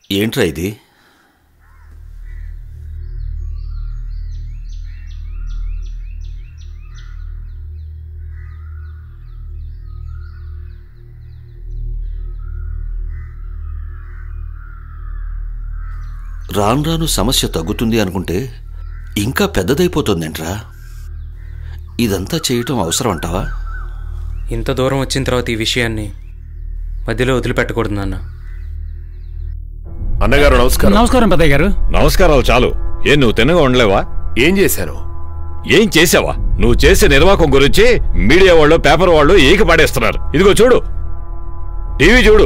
ఏంట్రా ఇది రాను రాను సమస్య తగ్గుతుంది అనుకుంటే ఇంకా పెద్దదైపోతుందేంట్రా ఇదంతా చేయటం అవసరం అంటావా ఇంత దూరం వచ్చిన తర్వాత ఈ విషయాన్ని మధ్యలో వదిలిపెట్టకూడదు నాన్న అన్నగారు నమస్కారం నమస్కారం పెద్దయ్య గారు నమస్కారాలు చాలు ఏం నువ్వు తిన్నగా ఉండలేవా ఏం చేశాను ఏం చేసావా నువ్వు చేసే నిర్వాహకం గురించి మీడియా వాళ్ళు పేపర్ వాళ్ళు ఏకి పడేస్తున్నారు ఇదిగో చూడు టీవీ చూడు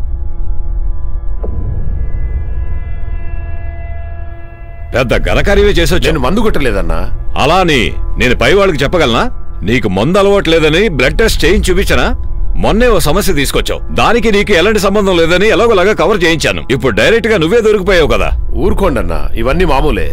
పెద్ద ఘనకార్యమే చేసొచ్చు నేను మందు కొట్టలేదన్నా అలా అని నేను పై వాళ్ళకి చెప్పగలనా నీకు మందు అలవాట్లేదని బ్లడ్ టెస్ట్ చేయించి చూపించనా మొన్నే ఓ సమస్య తీసుకొచ్చావు దానికి నీకు ఎలాంటి సంబంధం లేదని ఎలాగోలాగా కవర్ చేయించాను ఇప్పుడు డైరెక్ట్ గా నువ్వే దొరికిపోయావు కదా ఊరుకోండన్నా ఇవన్నీ మామూలే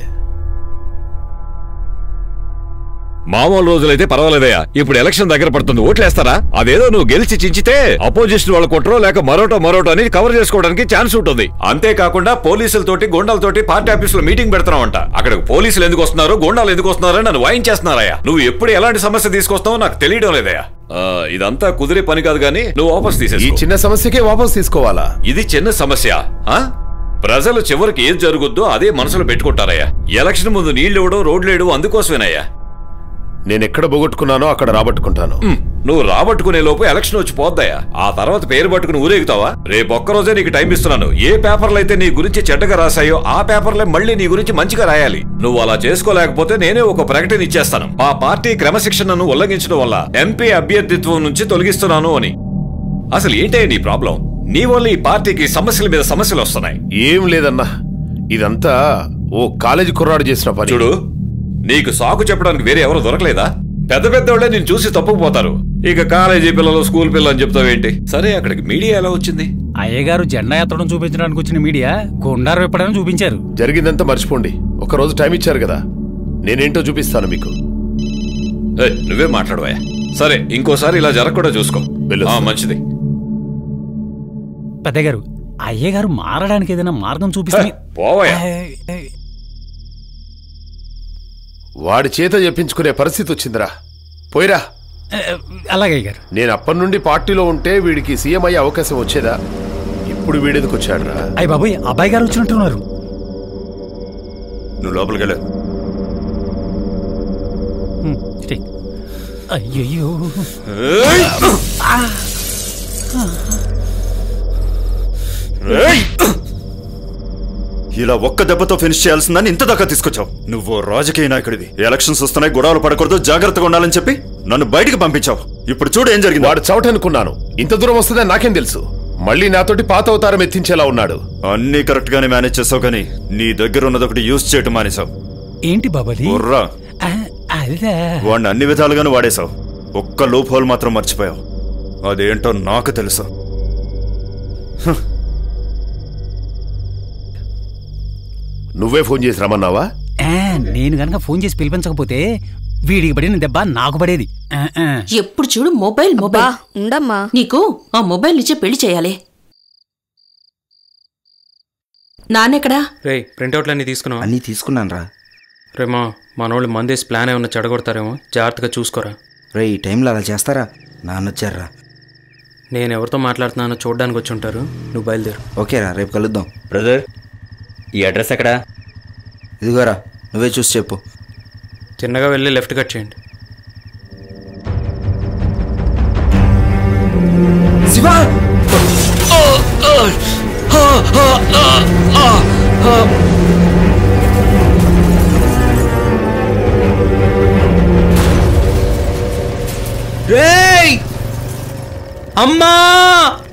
మామూలు రోజులైతే పర్వాలేదయ్యా ఇప్పుడు ఎలక్షన్ దగ్గర పడుతుంది ఓట్లేస్తారా అదేదో నువ్వు గెలిచి చించితే అపోజిషన్ వాళ్ళ కొట్టరో లేక మరోటో మరోటో అని కవర్ చేసుకోవడానికి ఛాన్స్ ఉంటుంది అంతేకాకుండా పోలీసులతోటి గుండాలతోటి పార్టీ ఆఫీసులో మీటింగ్ పెడుతున్నావంట అక్కడ పోలీసులు ఎందుకు వస్తున్నారు గుండాలు ఎందుకు వస్తున్నారని నన్ను వాయించేస్తున్నారయ్యా నువ్వు ఎప్పుడు ఎలాంటి సమస్య తీసుకొస్తావో నాకు తెలియడం లేదయ్యా ఆ, ఇదంతా కుదిరే పని కాదు కానీ నువ్వు వాపస్ ఈ తీసేసి చిన్న సమస్యకే వాపస్ తీసుకోవాలా ఇది చిన్న సమస్య ఆ? ప్రజలు చివరికి ఏం జరుగుద్దో అదే మనసులో పెట్టుకుంటారయ్యా ఎలక్షన్ ముందు నీళ్లు ఇవ్వడం రోడ్లు వేయడం అందుకోసమేనయ్యా నేను ఎక్కడ పోగొట్టుకున్నానో అక్కడ రాబట్టుకుంటాను ఉమ్, నువ్వు రాబట్టుకునే లోపు ఎలక్షన్ వచ్చి పోద్దయా ఆ తర్వాత పేరు పట్టుకుని ఊరేగుతావా రేపు ఒక్కరోజే నీకు టైం ఇస్తున్నాను ఏ పేపర్లు అయితే నీ గురించి చెడ్డగా రాశాయో ఆ పేపర్లే మళ్ళీ నీ గురించి మంచిగా రాయాలి నువ్వు అలా చేసుకోలేకపోతే నేనే ఒక ప్రకటన ఇచ్చేస్తాను మా పార్టీ క్రమశిక్షణను ఉల్లంఘించడం వల్ల ఎంపీ అభ్యర్థిత్వం నుంచి తొలగిస్తున్నాను అని అసలు ఏంటే నీ ప్రాబ్లం నీ వల్ల ఈ పార్టీకి సమస్యల మీద సమస్యలు వస్తున్నాయి ఏం లేదన్నా ఇదంతా ఓ కాలేజీ కుర్రాడు చేసిన పని చూడు నీకు సాకు చెప్పడానికి వేరే ఎవరు దొరకలేదా పెద్ద పెద్దోళ్లే నేను చూసి తప్పుకుపోతారు ఇక కాలేజీ పిల్లలు స్కూల్ పిల్లలు అని చెప్తావేంటి సరే అక్కడికి మీడియా ఎలా వచ్చింది అయ్య గారు జెండా ఎత్తడం చూపించడానికి వచ్చిన మీడియా గుండారు విప్పడానికి చూపించారు జరిగిందంతా మర్చిపోండి ఒక రోజు టైం ఇచ్చారు కదా నేనేంటో చూపిస్తాను మీకు ఏయ్, నువ్వే మాట్లాడవా సరే ఇంకోసారి ఇలా జరగకుండా చూసుకో వెళ్ళు. ఆ, మంచిది పెద్దయ్య గారు అయ్య గారు మారడానికి ఏదైనా మార్గం చూపిస్తే హే, పోవయ్యా వాడి చేత చెప్పించుకునే పరిస్థితి వచ్చిందిరా పోయిరా అలాగే అయ్య గారు నేను అప్పటి నుండి పార్టీలో ఉంటే వీడికి సీఎం అయ్యే అవకాశం వచ్చేదా ఇప్పుడు వీడెందుకు వచ్చాడురా అయ్య బాబోయ్ అబ్బాయి గారు వచ్చినట్టున్నారు నువ్వు లోపలికి వెళ్ళు హ్మ్, ఇటే. అయ్యయ్యో ఏయ్! ఏయ్! ఇలా ఒక్క దెబ్బతో ఫినిష్ చేయాల్సిందని ఇంత దాకా తీసుకొచ్చావు నువ్వు రాజకీయ నాయకుడివి ఎలక్షన్స్ వస్తున్నాయి గొడవలు పడకూడదు జాగ్రత్తగా ఉండాలని చెప్పి నన్ను బయటికి పంపించావు ఇప్పుడు చూడు ఏం జరిగింది వాడు చవటనుకున్నాను ఇంత దూరం వస్తుందని నాకేం తెలుసు మళ్ళీ నాతోటి పాత అవతారం ఎత్తించేలా ఉన్నాడు అన్ని కరెక్ట్ గానే మేనేజ్ చేసావు కానీ నీ దగ్గర ఉన్నది ఒకటి యూజ్ చేయటం మానేసావు ఏంటి బాబాది బుర్రా ఆ, అదే వాడిని అన్ని విధాలుగాను వాడేశావు ఒక్క లూప్ హోల్ మాత్రం మర్చిపోయావు అదేంటో నాకు తెలుసు నువ్వే ఫోన్ చేసి రమ్మన్నావా ఆ, నేను గనక ఫోన్ చేసి పిలిపించకపోతే వీడికి పడిన దెబ్బ నాకు పడేది ఆ, ఆ. ఎప్పుడు చూడు మొబైల్ బా మొబైల్ ఉండమ్మా నీకు ఆ మొబైల్ ఇచ్చే పెళ్లి చేయాలి నాన్నెక్కడా రే ప్రింట్అవుట్లన్నీ తీసుకున్నావా అన్నీ తీసుకున్నాను రా రేమా మనోళ్ళు మందేసి ప్లాన్ ఏమన్నా చెడగొడతారేమో జాగ్రత్తగా చూసుకోరా రే ఈ టైంలో అలా చేస్తారా నాన్నొచ్చారా నేను ఎవరితో మాట్లాడుతున్నానో చూడడానికి వచ్చి ఉంటారు నువ్వు బయలుదేరు ఓకేరా రేపు కలుద్దాం బ్రదర్ ఈ అడ్రస్ ఎక్కడా ఇదిగోరా నువ్వే చూసి చెప్పు తిన్నగా వెళ్ళి లెఫ్ట్ కట్ చేయండి రేయ్ అమ్మా